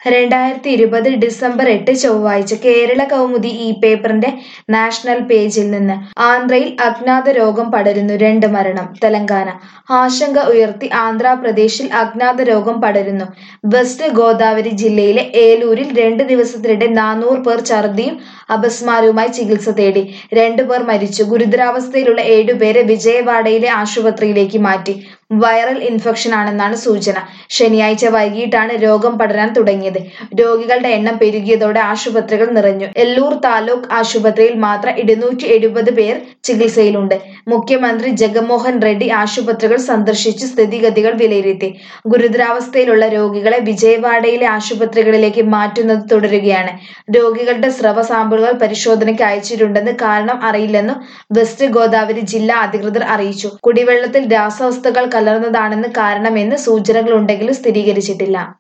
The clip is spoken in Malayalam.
രണ്ടായിരത്തി ഇരുപത് ഡിസംബർ എട്ട് ചൊവ്വാഴ്ച കേരള കൗമുദി ഈ പേപ്പറിന്റെ നാഷണൽ പേജിൽ നിന്ന് ആന്ധ്രയിൽ അജ്ഞാത രോഗം പടരുന്നു രണ്ട് മരണം തെലങ്കാന ആശങ്ക ഉയർത്തി ആന്ധ്രാപ്രദേശിൽ അജ്ഞാത രോഗം പടരുന്നു വെസ്റ്റ് ഗോദാവരി ജില്ലയിലെ ഏലൂരിൽ രണ്ട് ദിവസത്തിനിടെ നാനൂറ് പേർ ഛർദിയും അപസ്മാരവുമായി ചികിത്സ തേടി രണ്ടുപേർ മരിച്ചു ഗുരുതരാവസ്ഥയിലുള്ള ഏഴുപേരെ വിജയവാഡയിലെ ആശുപത്രിയിലേക്ക് മാറ്റി വൈറൽ ഇൻഫെക്ഷൻ ആണെന്നാണ് സൂചന ശനിയാഴ്ച വൈകിട്ടാണ് രോഗം പടരാൻ തുടങ്ങിയത് രോഗികളുടെ എണ്ണം പെരുകിയതോടെ ആശുപത്രികൾ നിറഞ്ഞു എല്ലൂർ താലൂക്ക് ആശുപത്രിയിൽ മാത്രം ഇരുന്നൂറ്റി എഴുപത് പേർ ചികിത്സയിലുണ്ട് മുഖ്യമന്ത്രി ജഗൻമോഹൻ റെഡ്ഡി ആശുപത്രികൾ സന്ദർശിച്ച് സ്ഥിതിഗതികൾ വിലയിരുത്തി ഗുരുതരാവസ്ഥയിലുള്ള രോഗികളെ വിജയവാഡയിലെ ആശുപത്രികളിലേക്ക് മാറ്റുന്നത് തുടരുകയാണ് രോഗികളുടെ സ്രവ സാമ്പിളുകൾ പരിശോധനയ്ക്ക് അയച്ചിട്ടുണ്ടെന്ന് കാരണം അറിയില്ലെന്നും വെസ്റ്റ് ഗോദാവരി ജില്ലാ അധികൃതർ അറിയിച്ചു കുടിവെള്ളത്തിൽ രാസവസ്തുക്കൾ കലർന്നതാണെന്ന് കാരണമെന്ന് സൂചനകളുണ്ടെങ്കിലും സ്ഥിരീകരിച്ചിട്ടില്ല